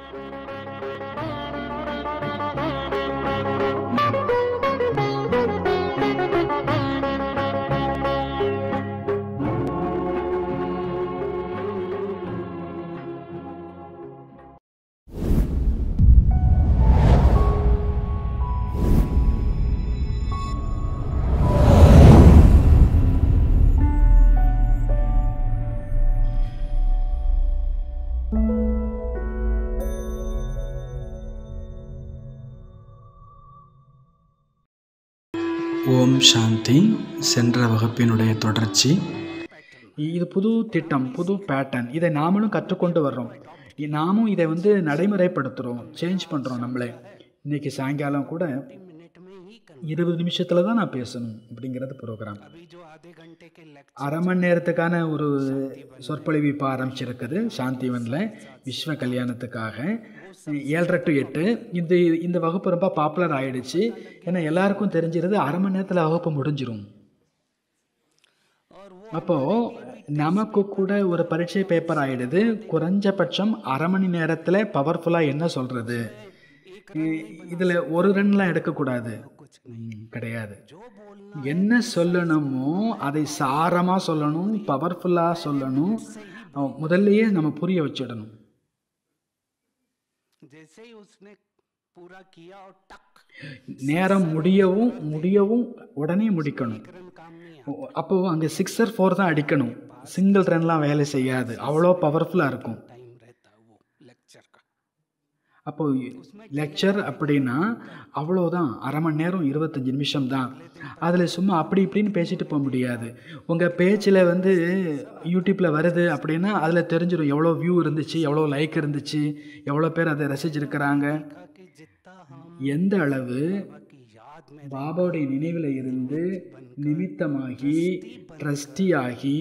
ஓம் சாந்தி சென்ற வகுப்பினுடைய தொடர்ச்சி இது புது திட்டம் புது பேட்டர்ன் இதை நாமளும் கற்றுக்கொண்டு வர்றோம் இ- நாமும் இதை வந்து நடைமுறைப்படுத்துகிறோம் சேஞ்ச் பண்ணுறோம் நம்மளே இன்னைக்கு சாயங்காலம் கூட இருபது நிமிஷத்தில் தான் நான் பேசணும் அப்படிங்கிறது ப்ரோக்ராம் அரை மணி நேரத்துக்கான ஒரு சொற்பொழிவு இப்போ ஆரம்பிச்சிருக்குது சாந்திவனில் விஸ்வ கல்யாணத்துக்காக ஏழரை டு எட்டு இந்த இந்த வகுப்பு ரொம்ப பாப்புலர் ஆயிடுச்சு ஏன்னா எல்லாருக்கும் தெரிஞ்சிருது அரை மணி நேரத்தில் வகுப்பு முடிஞ்சிரும் அப்போது நமக்கு கூட ஒரு பரீட்சை பேப்பர் ஆயிடுது குறைஞ்சபட்சம் அரை மணி நேரத்தில் பவர்ஃபுல்லாக என்ன சொல்கிறது இதில் ஒரு ரன்லாம் எடுக்கக்கூடாது ம், கிடையாது என்ன சொல்லணுமோ அதை சாரமாக சொல்லணும் பவர்ஃபுல்லாக சொல்லணும் அஹ், முதல்லயே நம்ம புரிய வச்சிடணும் जैसे ही उसने पूरा किया और टक நேரம் முடியவும் முடியவும் உடனே முடிக்கணும் रन काम नहीं ஓ- அப்போ அங்கே சிக்ஸர் ஃபோர் தான் அடிக்கணும் சிங்கிள் ரன்லாம் வேலை செய்யாது அவ்வளோ பவர்ஃபுல்லாக இருக்கும் टाइम रहता है वो लेक्चर का அப்போ லெக்சர் அப்படின்னா அவ்வளோதான் அரை மணி நேரம் இருபத்தஞ்சி நிமிஷம் தான் அதில் சும்மா அப்படி இப்படின்னு பேசிட்டு போக முடியாது உங்கள் பேச்சில் வந்து யூடியூப்பில் வருது அப்படின்னா அதில் தெரிஞ்சிடும் எவ்வளோ வியூ இருந்துச்சு எவ்வளோ லைக் இருந்துச்சு எவ்வளோ பேர் அதை ரசிச்சிருக்கிறாங்க कि जितना हम எந்த அளவு की याद में பாபாவுடைய நினைவில் இருந்து நிமித்தமாகி ட்ரஸ்டி ஆகி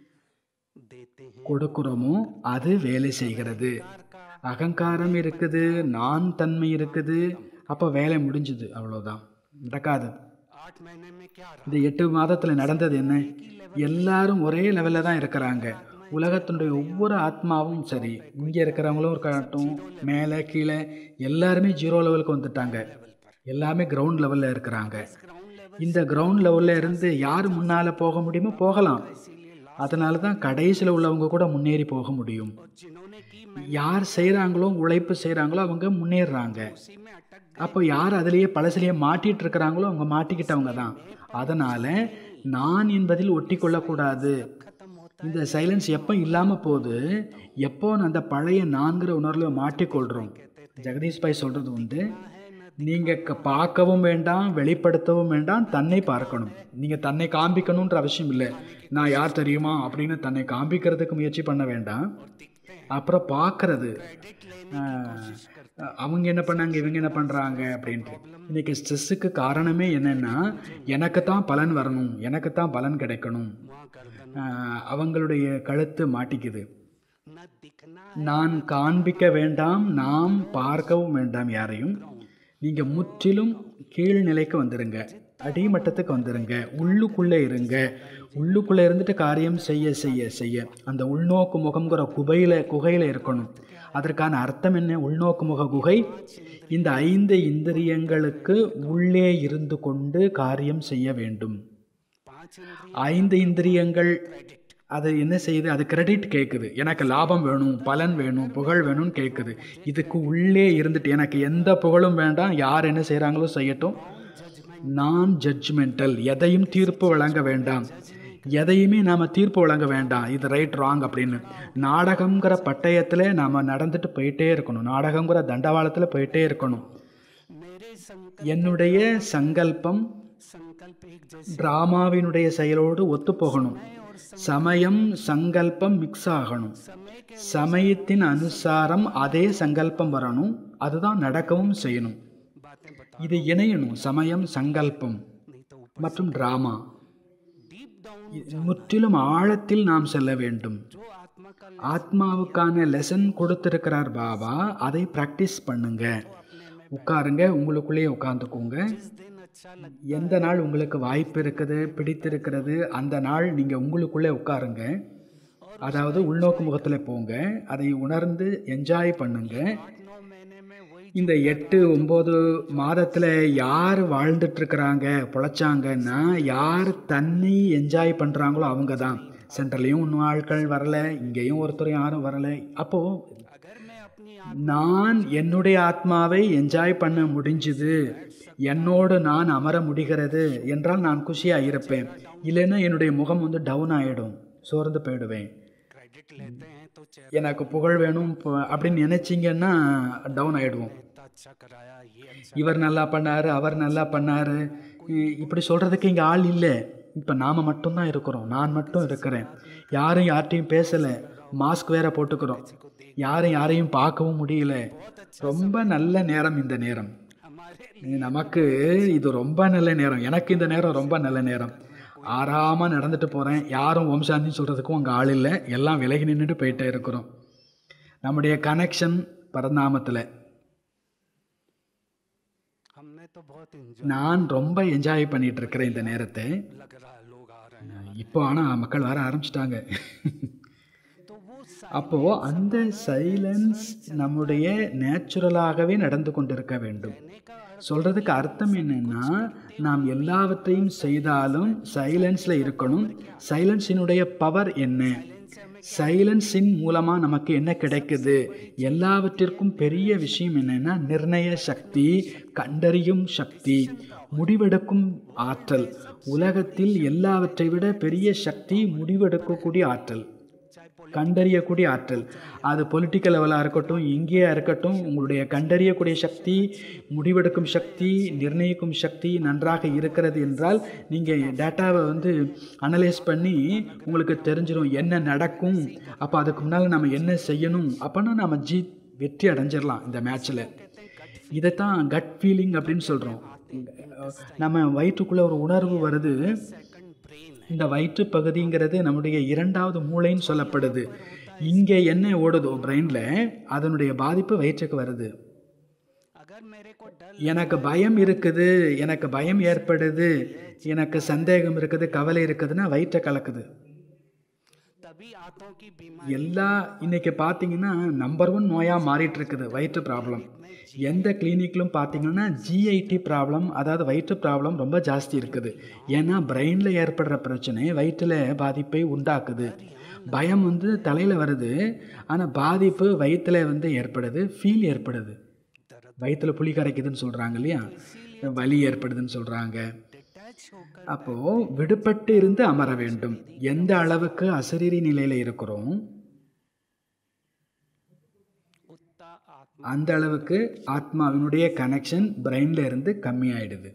देते हैं கொடுக்குறோமோ அது வேலை செய்கிறது அகங்காரம் இருக்குது நான் தன்மை இருக்குது அப்போ வேலை முடிஞ்சுது அவ்வளோதான் நடக்காது आठ महीने में क्या रहा இந்த எட்டு மாதத்தில் நடந்தது என்ன எல்லாரும் ஒரே லெவலில் தான் இருக்கிறாங்க உலகத்தினுடைய ஒவ்வொரு ஆத்மாவும் சரி இங்கே இருக்கிறவங்களும் இருக்கட்டும் மேலே கீழே எல்லாருமே ஜீரோ லெவலுக்கு வந்துட்டாங்க எல்லாமே கிரவுண்ட் லெவலில் இருக்கிறாங்க இந்த கிரவுண்ட் லெவலில் இருந்து யார் முன்னால் போக முடியுமோ போகலாம் அதனால தான் கடைசியில் உள்ளவங்க கூட முன்னேறி போக முடியும் जिन्होंने की யார் செய்கிறாங்களோ உழைப்பு செய்கிறாங்களோ அவங்க முன்னேறுறாங்க उसी में अटक அப்போ யார் அதுலேயே பழசுலேயே மாட்டிட்டு இருக்கிறாங்களோ அவங்க மாட்டிக்கிட்டவங்க தான் அதனால் நான் என்பதில் ஒட்டி கொள்ளக்கூடாது இந்த சைலன்ஸ் எப்போ இல்லாமல் போகுது எப்போ அந்த பழைய நான்கிற உணர்வில் மாட்டிக்கொள்கிறோம் ஜெகதீஷ் பாய் சொல்கிறது உண்டு நீங்கள் பார்க்கவும் வேண்டாம் வெளிப்படுத்தவும் வேண்டாம் தன்னை பார்க்கணும் நீங்கள் தன்னை காண்பிக்கணுன்ற அவசியம் இல்லை நான் யார் தெரியுமா அப்படின்னு தன்னை காண்பிக்கிறதுக்கு முயற்சி பண்ண வேண்டாம் அப்புறம் பார்க்கறது ஆஹ், அவங்க என்ன பண்ணாங்க இவங்க என்ன பண்ணுறாங்க அப்படின்ட்டு இன்னைக்கு ஸ்ட்ரெஸ்ஸுக்கு காரணமே என்னென்னா எனக்கு தான் பலன் வரணும் எனக்கு தான் பலன் கிடைக்கணும் ஆஹ், அவங்களுடைய கழுத்து மாட்டிக்குது न दिखना நான் காண்பிக்க வேண்டாம் நாம் பார்க்கவும் வேண்டாம் யாரையும் நீங்கள் முற்றிலும் கீழ்நிலைக்கு வந்துருங்க அடிமட்டத்துக்கு வந்துருங்க உள்ளுக்குள்ளே இருங்க உள்ளுக்குள்ளே இருந்துட்டு காரியம் செய்ய செய்ய செய்ய அந்த உள்நோக்கு முகம்ங்கிற குகையில் குகையில் இருக்கணும் அதற்கான அர்த்தம் என்ன உள்நோக்கு முக குகை இந்த ஐந்து இந்திரியங்களுக்கு உள்ளே இருந்து கொண்டு காரியம் செய்ய வேண்டும் पांच ஐந்து இந்திரியங்கள் அது என்ன செய்யுது அது கிரெடிட் கேட்குது எனக்கு லாபம் வேணும் பலன் வேணும் புகழ் வேணும்னு கேட்குது இதுக்கு உள்ளே இருந்துட்டு எனக்கு எந்த புகழும் வேண்டாம் யார் என்ன செய்கிறாங்களோ செய்யட்டும் நான் ஜட்ஜ்மெண்டல் எதையும் தீர்ப்பு வழங்க வேண்டாம் எதையுமே நாம் தீர்ப்பு வழங்க வேண்டாம் இது ரைட் ராங் அப்படின்னு நாடகங்கிற பட்டயத்தில் நாம் நடந்துட்டு போயிட்டே இருக்கணும் நாடகங்கிற தண்டவாளத்தில் போயிட்டே இருக்கணும் मेरे संक, என்னுடைய சங்கல்பம் संकल्प एक जैसे டிராமாவினுடைய செயலோடு ஒத்துப்போகணும் சமயம் சங்கல்பம் மிக்ஸ் ஆகணும் समय के சமயத்தின் அனுசாரம் அதே சங்கல்பம் வரணும் அதுதான் நடக்கவும் செய்யணும் बातें बता இது இணையணும் சமயம் சங்கல்பம் नहीं तो மற்றும் டிராமா डीप डाउन இது முற்றிலும் ஆழத்தில் நாம் செல்ல வேண்டும் जो आत्मा का ஆத்மாவுக்கான லெசன் கொடுத்திருக்கிறார் பாபா அதை ப்ராக்டிஸ் பண்ணுங்க உட்காருங்க உங்களுக்குள்ளேயே உட்காந்துக்கோங்க दिन अच्छा लग எந்த நாள் உங்களுக்கு வாய்ப்பு இருக்குது பிடித்திருக்கிறது அந்த நாள் நீங்கள் உங்களுக்குள்ளே உட்காருங்க और அதாவது உள்நோக்கு முகத்தில் போங்க அதை உணர்ந்து என்ஜாய் பண்ணுங்க आठ नौ महीने में वही இந்த எட்டு ஒம்பது மாதத்தில் யார் வாழ்ந்துட்டு இருக்கிறாங்க பொழைச்சாங்கன்னா யார் தண்ணி என்ஜாய் பண்ணுறாங்களோ அவங்க தான் சென்ட்ரல்லையும் இன்னும் ஆட்கள் வரல இங்கேயும் ஒருத்தர் யாரும் வரல அப்போது अगर मैं अपनी நான் என்னுடைய ஆத்மாவை என்ஜாய் பண்ண முடிஞ்சுது என்னோடு நான் அமர முடிகிறது என்றால் நான் குஷியாக இருப்பேன் இல்லைன்னா என்னுடைய முகம் வந்து டவுன் ஆகிடும் சோர்ந்து போயிடுவேன் क्रेडिट लेते हैं तो चेहरा எனக்கு புகழ் வேணும் ப- அப்படின்னு நினச்சிங்கன்னா டவுன் ஆகிடுவோம் इतना अच्छा कराया ये अच्छा இவர் நல்லா பண்ணாரு அவர் நல்லா பண்ணாரு இ- இப்படி சொல்கிறதுக்கு இங்கே ஆள் இல்லை இப்போ நாம் மட்டும்தான் இருக்கிறோம் நான் மட்டும் இருக்கிறேன் யாரும் யார்கிட்டையும் பேசலை மாஸ்க் வேற போட்டுக்கிறோம் யாரும் யாரையும் பார்க்கவும் முடியல ரொம்ப நல்ல நேரம் இந்த நேரம் हमारे நமக்கு இது ரொம்ப நல்ல நேரம் எனக்கு இந்த நேரம் ரொம்ப நல்ல நேரம் ஆறாமல் நடந்துட்டு போகிறேன் யாரும் ஓம் சாந்தின்னு சொல்கிறதுக்கும் அங்கே ஆள் இல்லை எல்லாம் விலகி நின்றுட்டு போயிட்டே இருக்கிறோம் நம்முடைய கனெக்ஷன் பரந்தாமத்தில் हमने तो बहुत इंजॉय நான் ரொம்ப என்ஜாய் பண்ணிட்டு இருக்கிறேன் இந்த நேரத்தை लग रहा है लोग आ रहे हैं இப்போ ஆனால் மக்கள் வர ஆரம்பிச்சிட்டாங்க तो वो அப்போது அந்த சைலன்ஸ் நம்முடைய நேச்சுரலாகவே நடந்து கொண்டிருக்க வேண்டும் சொல்கிறதுக்கு அர்த்தம் என்னன்னா நாம் எல்லாவற்றையும் செய்தாலும் சைலன்ஸில் இருக்கணும் சைலன்ஸினுடைய பவர் என்ன சைலன்ஸின் மூலமாக நமக்கு என்ன கிடைக்குது எல்லாவற்றிற்கும் பெரிய விஷயம் என்னன்னா நிர்ணய சக்தி கண்டறியும் சக்தி முடிவெடுக்கும் ஆற்றல் உலகத்தில் எல்லாவற்றை விட பெரிய சக்தி முடிவெடுக்கக்கூடிய ஆற்றல் கண்டறியக்கூடிய ஆற்றல் அது பொலிட்டிக்கல் லெவலாக இருக்கட்டும் இங்கேயா இருக்கட்டும் உங்களுடைய கண்டறியக்கூடிய சக்தி முடிவெடுக்கும் சக்தி நிர்ணயிக்கும் சக்தி நன்றாக இருக்கிறது என்றால் நீங்கள் டேட்டாவை வந்து அனலைஸ் பண்ணி உங்களுக்கு தெரிஞ்சிடும் என்ன நடக்கும் அப்போ அதுக்கு முன்னால் நம்ம என்ன செய்யணும் அப்போனா நம்ம ஜீ வெற்றி அடைஞ்சிடலாம் இந்த மேட்ச்சில் இதைத்தான் கட் ஃபீலிங் அப்படின்னு சொல்கிறோம் நம்ம வயிற்றுக்குள்ளே ஒரு உணர்வு வருது இந்த வயிற்று பகுதிங்கிறது நம்முடைய இரண்டாவது மூளைன்னு சொல்லப்படுது இங்கே என்ன ஓடுதோ பிரெயினில் அதனுடைய பாதிப்பு வயிற்றுக்கு வருது अगर मेरे को डर எனக்கு பயம் இருக்குது எனக்கு பயம் ஏற்படுது எனக்கு சந்தேகம் இருக்குது கவலை இருக்குதுன்னா வயிற்றை கலக்குது तभी आंतों की बीमारी எல்லா இன்னைக்கு பார்த்தீங்கன்னா நம்பர் ஒன் நோயாக மாறிட்டு இருக்குது வயிற்று ப்ராப்ளம் எந்த கிளினிக்லும் பார்த்தீங்கன்னா ஜிஐடி ப்ராப்ளம் அதாவது வயிற்று ப்ராப்ளம் ரொம்ப ஜாஸ்தி இருக்குது ஏன்னா பிரெயினில் ஏற்படுற பிரச்சனை வயிற்றில் பாதிப்பை உண்டாக்குது பயம் வந்து தலையில் வருது ஆனால் பாதிப்பு வயிற்றில் வந்து ஏற்படுது ஃபீல் ஏற்படுது வயிற்றில் புளி கரைக்குதுன்னு சொல்கிறாங்க இல்லையா வலி ஏற்படுதுன்னு சொல்கிறாங்க डिटैच होकर அப்போது விடுபட்டு இருந்து அமர வேண்டும் எந்த அளவுக்கு அசரீரி நிலையில் இருக்கிறோம் उतना आत्मा அந்த அளவுக்கு ஆத்மாவினுடைய கனெக்ஷன் பிரெயின்ல இருந்து கம்மியாயிடுது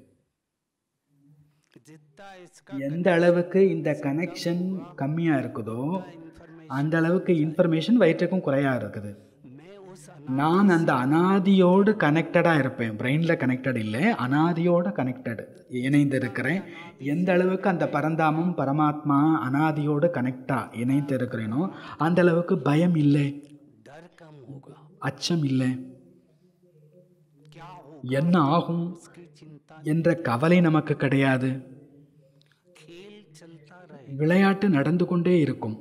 जितना इसका எந்த அளவுக்கு இந்த கனெக்ஷன் கம்மியாக இருக்குதோ इंफॉर्मेशन அந்த அளவுக்கு இன்ஃபர்மேஷன் வயிற்றுக்கும் குறையா இருக்குது मैं उस நான் அந்த அனாதியோடு கனெக்டடாக இருப்பேன் பிரெயினில் கனெக்டட் இல்லை அனாதியோடு கனெக்டட் இணைந்து இருக்கிறேன் எந்த அளவுக்கு அந்த பரந்தாமம் பரமாத்மா அனாதியோடு கனெக்டாக இணைந்து இருக்கிறேனோ அந்த அளவுக்கு பயம் இல்லை डर कम होगा அச்சம் இல்லை क्या हो என்ன ஆகும் उसकी चिंता என்ற கவலை நமக்கு கிடையாது खेल चलता रहे விளையாட்டு நடந்து கொண்டே இருக்கும்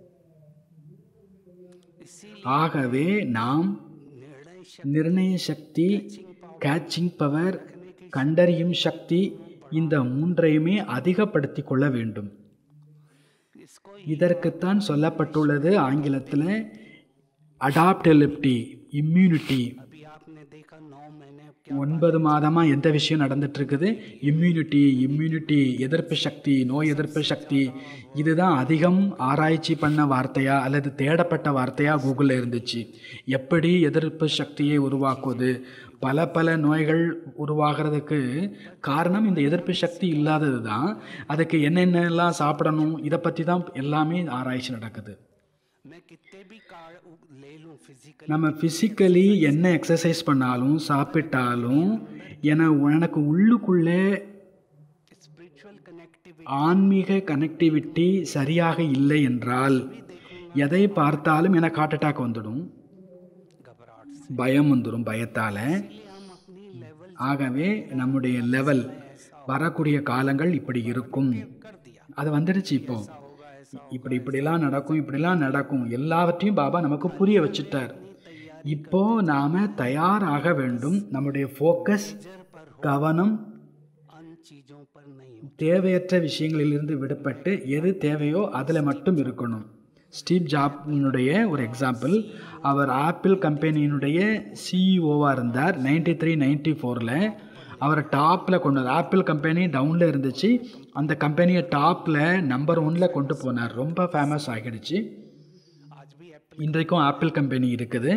इसीलिए ஆகவே நாம் निर्णय நிர்ணய சக்தி கேட்சிங் பவர் கண்டறியும் சக்தி இந்த மூன்றையுமே அதிகப்படுத்தி கொள்ள வேண்டும் इसको இதற்குத்தான் சொல்லப்பட்டுள்ளது ஆங்கிலத்தில் அடாப்டலிப்டி இம்யூனிட்டி अभी आपने देखा नौ महीने अब क्या ஒன்பது மாதமாக எந்த விஷயம் நடந்துட்டு இருக்குது இம்யூனிட்டி இம்யூனிட்டி எதிர்ப்பு சக்தி நோய் எதிர்ப்பு சக்தி இதுதான் அதிகம் ஆராய்ச்சி பண்ண வார்த்தையா அல்லது தேடப்பட்ட வார்த்தையா கூகுளில் இருந்துச்சு எப்படி எதிர்ப்பு சக்தியை உருவாக்குவது பல பல நோய்கள் உருவாகிறதுக்கு காரணம் இந்த எதிர்ப்பு சக்தி இல்லாதது தான் அதுக்கு என்னென்னலாம் சாப்பிடணும் இதை பற்றி தான் எல்லாமே ஆராய்ச்சி நடக்குது मैं कितने भी कार्ड ले लूं फिजिकल நம்ம ஃபிசிக்கலி என்ன எக்ஸசைஸ் பண்ணாலும் சாப்பிட்டாலும் என எனக்கு உள்ளுக்குள்ளே स्पिरिचुअल कनेक्टिविटी ஆன்மீக கனெக்டிவிட்டி சரியாக இல்லை என்றால் எதை பார்த்தாலும் எனக்கு ஹார்ட் அட்டாக் வந்துடும் घबराहट से பயம் வந்துடும் பயத்தால் इसलिए हम अपनी लेवल ஆகவே நம்முடைய லெவல் வரக்கூடிய காலங்கள் இப்படி இருக்கும் कर दिया அது வந்துடுச்சு இப்போ होगा ऐसा இப்படி இப்படிலாம் நடக்கும் இப்படிலாம் நடக்கும் எல்லாவற்றையும் பாபா நமக்கு புரிய வச்சுட்டார் இப்போ நாம் தயாராக வேண்டும் நம்முடைய ஃபோக்கஸ் கவனம் अन चीजों पर नहीं हो தேவையற்ற விஷயங்களிலிருந்து விடுபட்டு எது தேவையோ அதில் மட்டும் இருக்கணும் ஸ்டீவ் ஜாப்னுடைய ஒரு எக்ஸாம்பிள் அவர் ஆப்பிள் கம்பெனியினுடைய சிஇஓவாக இருந்தார் நைன்டி த்ரீ நைன்டி ஃபோரில் அவர் டாப்பில் கொண்டு வந்தார் ஆப்பிள் கம்பெனி டவுனில் இருந்துச்சு அந்த கம்பெனியை டாப்பில் நம்பர் ஒன்ல கொண்டு போனார் ரொம்ப ஃபேமஸ் ஆகிடுச்சு आज भी एप्पल இன்றைக்கும் ஆப்பிள் கம்பெனி இருக்குது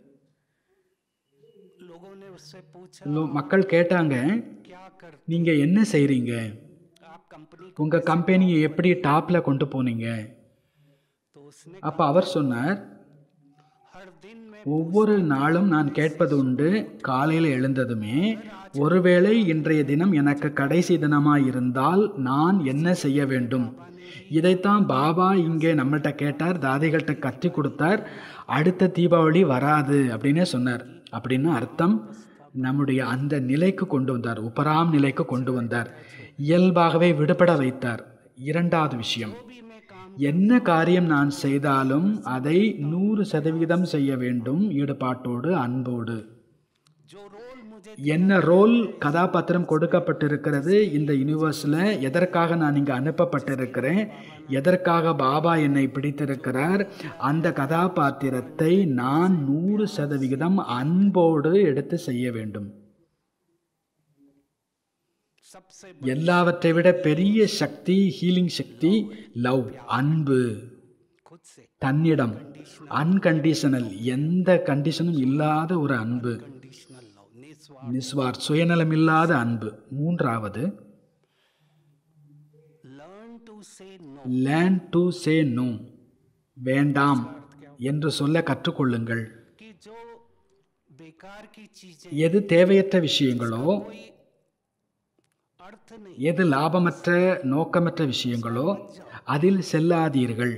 लोगों ने उससे पूछा லோ- மக்கள் கேட்டாங்க क्या कर நீங்கள் என்ன செய்கிறீங்க आप कंपनी உங்கள் கம்பெனியை எப்படி டாப்பில் கொண்டு போனீங்க तो उसने அப்போ அவர் சொன்னார் हर दिन में ஒவ்வொரு நாளும் நான் கேட்பது உண்டு காலையில் எழுந்ததுமே ஒருவேளை இன்றைய தினம் எனக்கு கடைசி தினமாக இருந்தால் நான் என்ன செய்ய வேண்டும் இதைத்தான் பாபா இங்கே நம்மள்கிட்ட கேட்டார் தாதிகள்கிட்ட கற்றி கொடுத்தார் அடுத்த தீபாவளி வராது அப்படின்னே சொன்னார் அப்படின்னு அர்த்தம் நம்முடைய அந்த நிலைக்கு கொண்டு வந்தார் உபராம் நிலைக்கு கொண்டு வந்தார் இயல்பாகவே விடுபட வைத்தார் இரண்டாவது விஷயம் என்ன காரியம் நான் செய்தாலும் அதை நூறு சதவீதம் செய்ய வேண்டும் ஈடுபாட்டோடு அன்போடு जो रोल मुझे என்ன ரோல் கதாபாத்திரம் கொடுக்கப்பட்டிருக்கிறது இந்த யூனிவர்ஸில் எதற்காக நான் இங்கே அனுப்பப்பட்டிருக்கிறேன் எதற்காக பாபா என்னை பிடித்திருக்கிறார் அந்த கதாபாத்திரத்தை நான் நூறு சதவிகிதம் அன்போடு எடுத்து செய்ய வேண்டும் सबसे எல்லாவற்றை விட பெரிய சக்தி ஹீலிங் சக்தி லவ் அன்பு खुद से தன்னிடம் அன்கண்டிஷனல் எந்த கண்டிஷனும் இல்லாத ஒரு அன்பு कंडीशनल लव निस्वार्थ நிஸ்வார் சுயநலமில்லாத அன்பு மூன்றாவது learn to say no learn to say no வேண்டாம் என்று சொல்ல கற்றுக்கொள்ளுங்கள் कि जो बेकार की चीजें எது தேவையற்ற விஷயங்களோ कोई अर्थ नहीं எது லாபமற்ற நோக்கமற்ற விஷயங்களோ அதில் செல்லாதீர்கள்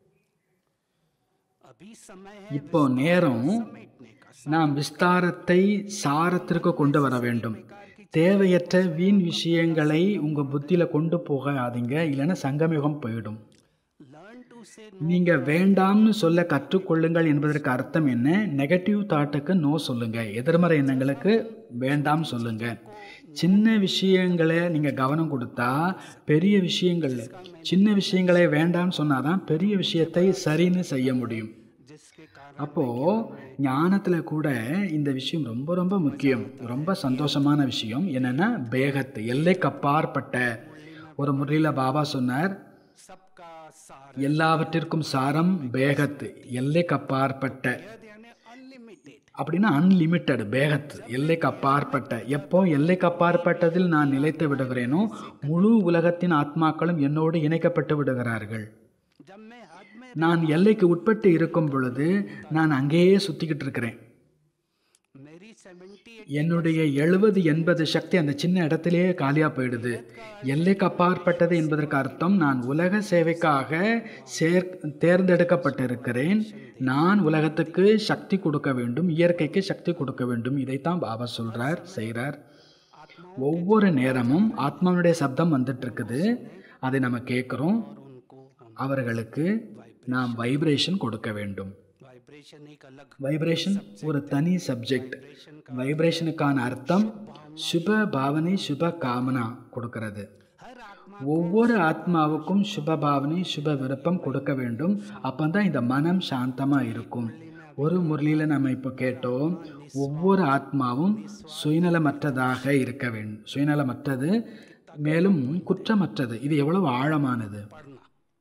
अभी समय है இப்போ நேரம் समेटने का நாம் விஸ்தாரத்தை சாரத்திற்கு கொண்டு வர வேண்டும் தேவையற்ற வீண் விஷயங்களை உங்கள் புத்தியில் கொண்டு போகாதீங்க இல்லைன்னா சங்கமயுகம் போயிடும் लर्न टू से நீங்கள் வேண்டாம்னு சொல்ல கற்றுக்கொள்ளுங்கள் என்பதற்கு அர்த்தம் என்ன நெகட்டிவ் தாட்டுக்கு நோ சொல்லுங்க எதிர்மறை எண்ணங்களுக்கு வேண்டாம் சொல்லுங்க சின்ன விஷயங்களை நீங்கள் கவனம் கொடுத்தா பெரிய விஷயங்கள் சின்ன விஷயங்களை வேண்டாம்னு சொன்னாதான் பெரிய விஷயத்தை சரின்னு செய்ய முடியும் जिसके कारण அப்போது ஞானத்தில் கூட இந்த விஷயம் ரொம்ப ரொம்ப முக்கியம் ரொம்ப சந்தோஷமான விஷயம் என்னென்னா பேகத்து எல்லைக்கு அப்பாற்பட்ட ஒரு முறையில் பாபா சொன்னார் सबका सार எல்லாவற்றிற்கும் சாரம் பேகத்து எல்லைக்கு அப்பாற்பட்ட यानी अनलिमिटेड அப்படின்னா அன்லிமிட்டெட் பேகத்து எல்லைக்கு அப்பாற்பட்ட எப்போ எல்லைக்கு அப்பாற்பட்டதில் நான் நிலைத்து விடுகிறேனோ முழு உலகத்தின் ஆத்மாக்களும் என்னோடு இணைக்கப்பட்டு விடுகிறார்கள் जब मैं हद में நான் எல்லைக்கு உட்பட்டு இருக்கும் பொழுது நான் அங்கேயே சுற்றிக்கிட்டு இருக்கிறேன் मेरी सेवेंटी என்னுடைய எழுபது எண்பது சக்தி அந்த சின்ன இடத்திலேயே காலியாக போயிடுது எல்லைக்கு அப்பாற்பட்டது என்பதற்கு அர்த்தம் நான் உலக சேவைக்காக சேர் தேர்ந்தெடுக்கப்பட்டிருக்கிறேன் நான் உலகத்துக்கு சக்தி கொடுக்க வேண்டும் இயற்கைக்கு சக்தி கொடுக்க வேண்டும் இதைத்தான் பாபா சொல்றார் செய்கிறார் ஒவ்வொரு நேரமும் ஆத்மாவுடைய சப்தம் வந்துட்டு இருக்குது அதை நம்ம கேட்குறோம் उनको हम அவர்களுக்கு நாம் வைப்ரேஷன் கொடுக்க வேண்டும் वाइब्रेशन एक अलग வைப்ரேஷன் ஒரு தனி சப்ஜெக்ட் வைப்ரேஷனுக்கான அர்த்தம் சுப பாவனை சுப காமனா கொடுக்கிறது हर आत्मा ஒவ்வொரு ஆத்மாவுக்கும் சுப பாவனை சுப விருப்பம் கொடுக்க வேண்டும் அப்போ தான் இந்த மனம் சாந்தமாக இருக்கும் ஒரு முரளியில் நம்ம இப்போ கேட்டோம் ஒவ்வொரு ஆத்மாவும் சுயநலமற்றதாக இருக்க வேண்டும் சுயநலமற்றது மேலும் குற்றமற்றது இது எவ்வளவு ஆழமானது पढ़ना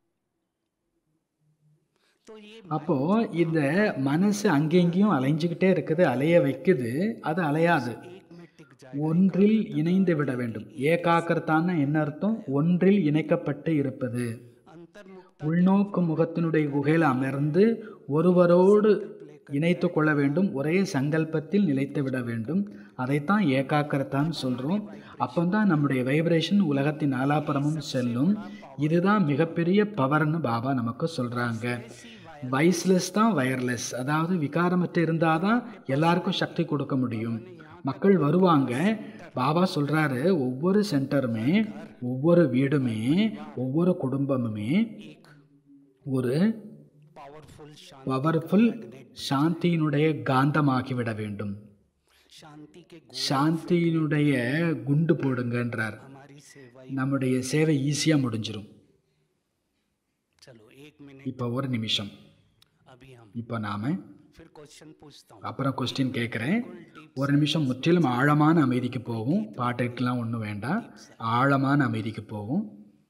तो ये அப்போ இந்த மனசு அங்கெங்கேயும் அலைஞ்சுக்கிட்டே இருக்குது அலைய வைக்குது அது அலையாது एक में टिक जाए ஒன்றில் இணைந்து விட வேண்டும் ஏகாக்கிரத்தான என்ன அர்த்தம் ஒன்றில் இணைக்கப்பட்டு இருப்பது अंतर्मुक्त உள்நோக்கு முகத்தினுடைய குகையில் அமர்ந்து ஒருவரோடு இணைத்து கொள்ள வேண்டும் ஒரே சங்கல்பத்தில் நிலைத்து விட வேண்டும் அதைத்தான் ஏகாக்கிரத்தான்னு சொல்கிறோம் அப்போ தான் நம்முடைய வைப்ரேஷன் உலகத்தின் நாலாபுறமும் செல்லும் இதுதான் மிகப்பெரிய பவர்னு பாபா நமக்கு சொல்கிறாங்க வைஸ்லெஸ் தான் வயர்லெஸ் அதாவது விகாரமற்று இருந்தால் தான் எல்லாருக்கும் சக்தி கொடுக்க முடியும் மக்கள் வருவாங்க பாபா சொல்கிறாரு ஒவ்வொரு சென்டருமே ஒவ்வொரு வீடுமே ஒவ்வொரு குடும்பமுமே ஒரு पावरफुल शांति பவர்ஃபுல் சாந்தியினுடைய காந்தமாகிவிட வேண்டும் शांति के गुण சாந்தியினுடைய குண்டு போடுங்கன்றார் हमारी सेवा நம்முடைய சேவை ஈஸியாக முடிஞ்சிரும் चलो एक मिनट இப்போ ஒரு நிமிஷம் अभी हम இப்போ நாம் फिर क्वेश्चन पूछता हूँ அப்புறம் கொஸ்டின் கேட்குறேன் ஒரு நிமிஷம் முற்றிலும் ஆழமான அமைதிக்கு போகும் பாட்டுக்கெல்லாம் ஒன்றும் வேண்டாம் ஆழமான அமைதிக்கு போகும்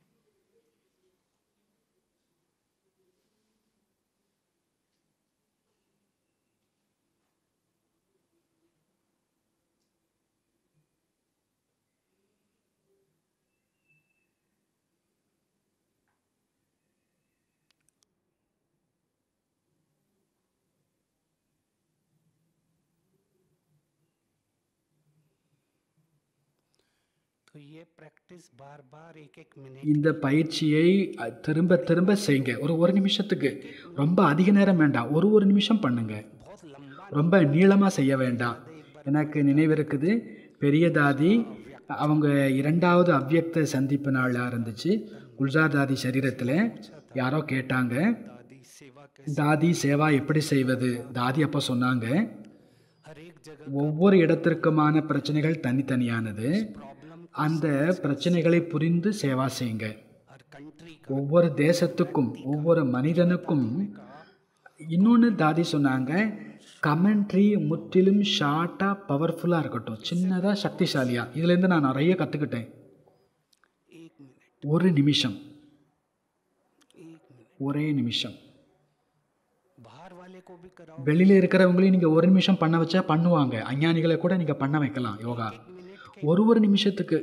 तो ये प्रैक्टिस बार बार एक एक मिनट இந்த பயிற்சியை அ, திரும்ப திரும்ப செய்யுங்க ஒரு ஒரு நிமிஷத்துக்கு ரொம்ப அதிக நேரம் வேண்டாம் ஒரு ஒரு நிமிஷம் பண்ணுங்க बहुत लंबा ரொம்ப நீளமாக செய்ய வேண்டாம் எனக்கு நினைவிருக்குது பெரிய தாதி அவங்க இரண்டாவது அவ்யக்த சந்திப்பு நாளாக இருந்துச்சு குல்ஜார் தாதி சரீரத்தில் யாரோ கேட்டாங்க दादी सेवा के தாதி சேவா எப்படி செய்வது தாதி அப்போ சொன்னாங்க हर एक जगह ஒவ்வொரு இடத்திற்குமான பிரச்சனைகள் தனித்தனியானது प्रॉब्लम அந்த பிரச்சனைகளை புரிந்து சேவா செய்யுங்க हर कंट्री ஒவ்வொரு தேசத்துக்கும் ஒவ்வொரு மனிதனுக்கும் இன்னொன்று தாதி சொன்னாங்க கமெண்ட்ரி முற்றிலும் ஷார்ட்டாக பவர்ஃபுல்லாக இருக்கட்டும் சின்னதாக சக்திசாலியாக இதுலேருந்து நான் நிறைய கற்றுக்கிட்டேன் एक मिनट ஒரு நிமிஷம் एक मिनट ஒரே நிமிஷம் बाहर वाले को भी कराओ வெளியில் இருக்கிறவங்களையும் நீங்கள் ஒரு நிமிஷம் பண்ண வச்சா பண்ணுவாங்க அஞ்ஞானிகளை கூட நீங்கள் பண்ண வைக்கலாம் யோகா मिनट ஒரு ஒரு நிமிஷத்துக்கு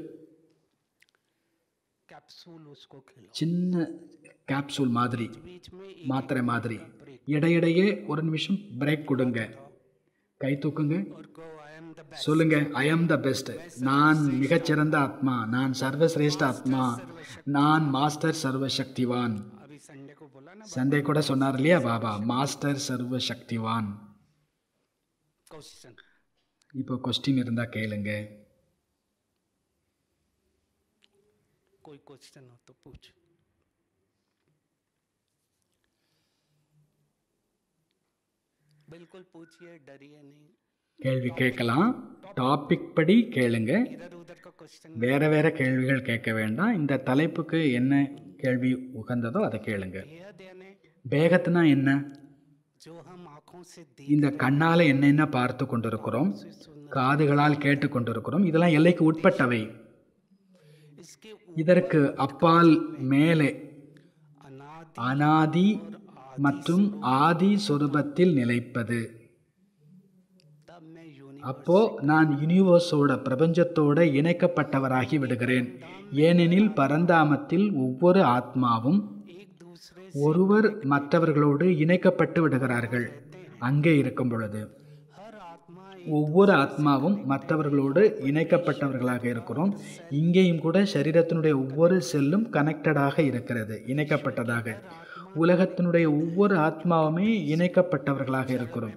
कैप्सूल उसको खिलाओ சின்ன கேப்சூல் மாதிரி बीच में மாத்திரை மாதிரி இடையிடையே ஒரு நிமிஷம் பிரேக் கொடுங்க கை தூக்குங்க और go I am the best சொல்லுங்க ஐ ஆம் த பெஸ்ட் நான் மிகச்சிறந்த ஆத்மா நான் சர்வசிரேஷ்ட ஆத்மா நான் மாஸ்டர் சர்வசக்திவான் अभी संडे को बोला ना சண்டே கூட சொன்னார் இல்லையா பாபா மாஸ்டர் சர்வசக்திவான் क्वेश्चन இப்போ கொஸ்டின் இருந்தால் கேளுங்க कोई क्वेश्चन हो तो पूछ बिल्कुल पूछिए डरिए नहीं கேள்வி கேட்கலாம் டாபிக் படி கேளுங்க इधर उधर का क्वेश्चन வேற வேற கேள்விகள் கேட்க வேண்டாம் இந்த தலைப்புக்கு என்ன கேள்வி உகந்ததோ அதை கேளுங்க बेहद यानी பேகத்னா என்ன जो हम आंखों से देख இந்த கண்ணால் என்னென்ன பார்த்து கொண்டிருக்கிறோம் காதுகளால் கேட்டு கொண்டிருக்கிறோம் இதெல்லாம் எல்லைக்கு உட்பட்டவை इसके இதற்கு அப்பால் மேலே अनादि அனாதி மற்றும் ஆதி சொரூபத்தில் நிலைப்பது तब मैं यूनि அப்போ நான் யூனிவர்ஸோட பிரபஞ்சத்தோட இணைக்கப்பட்டவராகி விடுகிறேன் ஏனெனில் பரந்தாமத்தில் ஒவ்வொரு ஆத்மாவும் एक दूसरे ஒருவர் மற்றவர்களோடு இணைக்கப்பட்டு விடுகிறார்கள் அங்கே இருக்கும் பொழுது हर आत्मा ஒவ்வொரு ஆத்மாவும் மற்றவர்களோடு இணைக்கப்பட்டவர்களாக இருக்கிறோம் இங்கேயும் கூட சரீரத்தினுடைய ஒவ்வொரு செல்லும் கனெக்டடாக இருக்கிறது இணைக்கப்பட்டதாக உலகத்தினுடைய ஒவ்வொரு ஆத்மாவுமே இணைக்கப்பட்டவர்களாக இருக்கிறோம்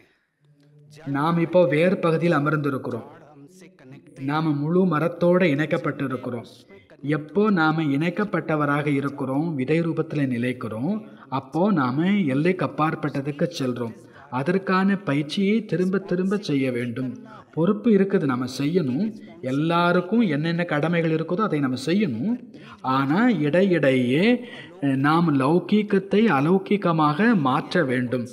நாம் இப்போ வேறு பகுதியில் அமர்ந்திருக்கிறோம் हमसे कनेक्ट நாம் முழு மரத்தோடு இணைக்கப்பட்டு இருக்கிறோம் எப்போ நாம் இணைக்கப்பட்டவராக இருக்கிறோம் விதை ரூபத்தில் நிலைக்கிறோம் அப்போ நாம் எல்லைக்கு அப்பாற்பட்டதுக்கு செல்றோம் அதற்கான பயிற்சியை திரும்ப திரும்ப செய்ய வேண்டும் பொறுப்பு இருக்குது நம்ம செய்யணும் எல்லாருக்கும் என்னென்ன கடமைகள் இருக்குதோ அதை நம்ம செய்யணும் ஆனால் இடையிடையே அஹ், நாம் லௌகீகத்தை அலௌகீகமாக மாற்ற வேண்டும்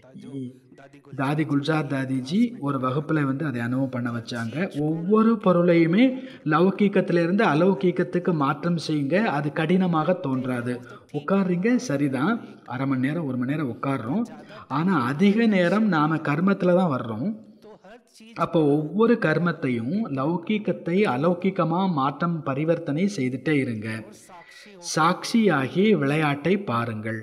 தாதி குல்ஜார் தாதிஜி ஒரு வகுப்பில் வந்து அதை அனுபவம் பண்ண வச்சாங்க ஒவ்வொரு பொருளையுமே லௌகீகத்திலிருந்து அலௌகீகத்துக்கு மாற்றம் செய்யுங்க அது கடினமாக தோன்றாது உட்கார்றீங்க சரிதான் அரை மணி நேரம் ஒரு மணி நேரம் உட்கார்றோம் ஆனால் அதிக நேரம் நாம் கர்மத்தில் தான் வர்றோம் तो हर चीज அப்போ ஒவ்வொரு கர்மத்தையும் லௌகீகத்தை அலௌகிகமாக மாற்றம் பரிவர்த்தனை செய்துட்டே இருங்க साक्षी சாட்சியாகி விளையாட்டை பாருங்கள்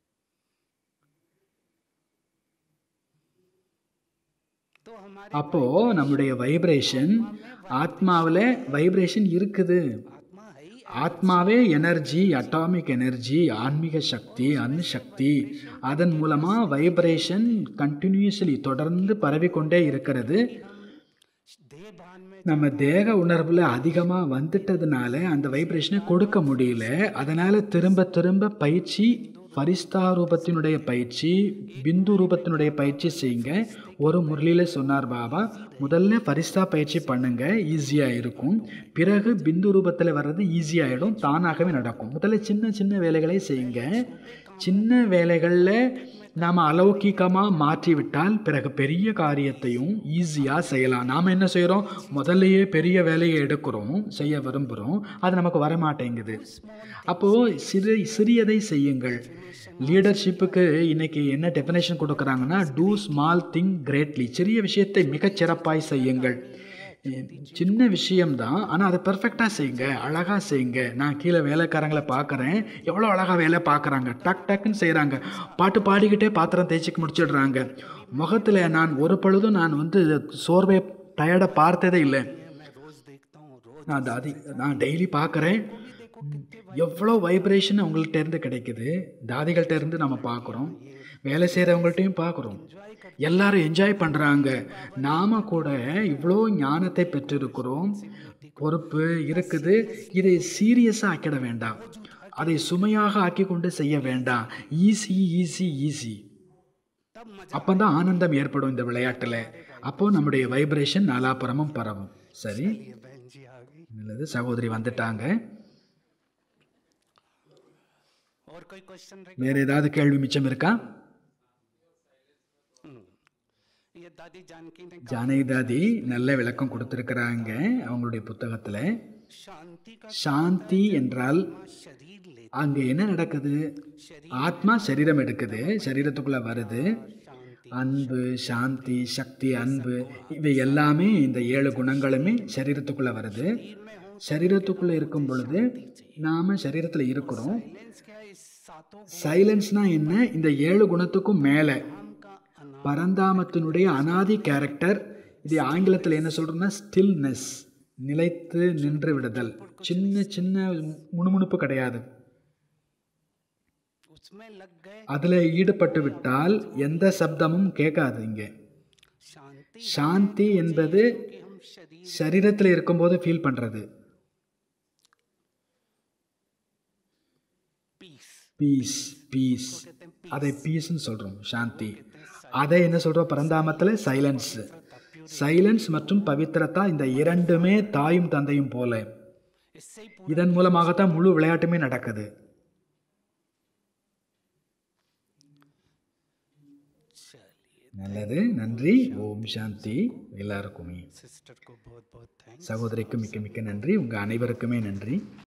तो हमारे அப்போ நம்முடைய வைப்ரேஷன் ஆத்மாவில் வைப்ரேஷன் இருக்குது आत्मा है ही ஆத்மாவே எனர்ஜி அட்டாமிக் எனர்ஜி ஆன்மீக சக்தி அணுசக்தி அதன் மூலமாக வைப்ரேஷன் கண்டினியூஸ்லி தொடர்ந்து பரவிக்கொண்டே இருக்கிறது देह भान में நம்ம தேக உணர்வில் அதிகமாக வந்துட்டதுனால அந்த வைப்ரேஷனை கொடுக்க முடியல அதனால் திரும்ப திரும்ப பயிற்சி ஃபரிஸ்தா ரூபத்தினுடைய பயிற்சி பிந்து ரூபத்தினுடைய பயிற்சி செய்யுங்க ஒரு முரளியில் சொன்னார் பாபா முதல்ல ஃபரிஸ்தா பயிற்சி பண்ணுங்க ஈஸியாக இருக்கும் பிறகு பிந்து ரூபத்தில் வர்றது ஈஸியாகிடும் தானாகவே நடக்கும் முதல்ல சின்ன சின்ன வேலைகளை செய்யுங்க சின்ன வேலைகளில் நாம் அலௌகிகமாக மாற்றிவிட்டால் பிறகு பெரிய காரியத்தையும் ஈஸியாக செய்யலாம் நாம் என்ன செய்கிறோம் முதல்லையே பெரிய வேலையை எடுக்கிறோம் செய்ய விரும்புகிறோம் அது நமக்கு வர மாட்டேங்குது அப்போது சிறு சிறியதை செய்யுங்கள் லீடர்ஷிப்புக்கு இன்னைக்கு என்ன டெஃபினேஷன் கொடுக்குறாங்கன்னா டூ ஸ்மால் திங் கிரேட்லி சிறிய விஷயத்தை மிகச் சிறப்பாய் செய்யுங்கள் சின்ன விஷயம்தான் ஆனால் அதை பெர்ஃபெக்டாக செய்யுங்க அழகாக செய்யுங்க நான் கீழே வேலைக்காரங்களை பார்க்குறேன் எவ்வளோ அழகாக வேலை பார்க்குறாங்க டக் டக்குன்னு செய்கிறாங்க பாட்டு பாடிக்கிட்டே பாத்திரம் தேய்ச்சிக்கு முடிச்சிடுறாங்க முகத்தில் நான் ஒரு பொழுதும் நான் வந்து சோர்வை டயர்டை பார்த்ததே இல்லை நான் தாதி நான் டெய்லி பார்க்குறேன் எவ்வளோ வைப்ரேஷன் அவங்கள்ட்ட இருந்து கிடைக்குது தாதிகள்கிட்ட இருந்து நம்ம பார்க்குறோம் வேலை செய்கிறவங்கள்ட்டையும் பார்க்குறோம் எல்லாரும் என்ஜாய் பண்ணுறாங்க நாம் கூட இவ்வளோ ஞானத்தை பெற்றிருக்கிறோம் பொறுப்பு இருக்குது இதை சீரியஸாக ஆக்கிட வேண்டாம் அதை சுமையாக ஆக்கி கொண்டு செய்ய வேண்டாம் ஈஸி ஈஸி ஈஸி அப்போ தான் ஆனந்தம் ஏற்படும் இந்த விளையாட்டில் அப்போது நம்முடைய வைப்ரேஷன் நாலாப்புறமும் பரவும் சரி बहन जी आ गई நல்லது சகோதரி வந்துட்டாங்க और कोई क्वेश्चन रहे வேறு ஏதாவது கேள்வி மிச்சம் இருக்கா ये दादी जानकी ने ஜானகி தாதி நல்ல விளக்கம் கொடுத்துருக்குறாங்க அவங்களுடைய புத்தகத்தில் शांति का சாந்தி என்றால் शरीर ले அங்கே என்ன நடக்குது ஆத்மா சரீரம் எடுக்குது சரீரத்துக்குள்ளே வருது அன்பு சாந்தி சக்தி அன்பு இவை எல்லாமே இந்த ஏழு குணங்களுமே சரீரத்துக்குள்ளே வருது சரீரத்துக்குள்ளே இருக்கும் பொழுது நாம் சரீரத்தில் இருக்கிறோம் साइलेंस क्या है? इस सातों சைலன்ஸ்னா என்ன இந்த ஏழு குணத்துக்கும் மேலே का अना பரந்தாமத்தினுடைய அனாதி கேரக்டர் இது ஆங்கிலத்தில் என்ன சொல்கிறோம்னா ஸ்டில்னஸ் நிலைத்து நின்று விடுதல் சின்ன சின்ன முணுமுணுப்பு கிடையாது उसमें लग गए அதில் ஈடுபட்டு விட்டால் எந்த சப்தமும் கேட்காது இங்கே शांति சாந்தி என்பது कि हम शरीर சரீரத்தில் இருக்கும்போது ஃபீல் பண்ணுறது पीस பீஸ் பீஸ் அதை பீஸ்ன்னு சொல்கிறோம் சாந்தி அதை என்ன சொல்கிறோம் பரந்தாமத்தில் சைலன்ஸ் சைலன்ஸ் மற்றும் பவித்திரத்தா இந்த இரண்டுமே தாயும் தந்தையும் போல इससे ही இதன் மூலமாகத்தான் முழு விளையாட்டுமே நடக்குது நல்லது நன்றி ஓம் சாந்தி எல்லாருக்குமே सिस्टर को बहुत बहुत थैंक्स சகோதரிக்கு மிக்க மிக்க நன்றி உங்கள் அனைவருக்குமே நன்றி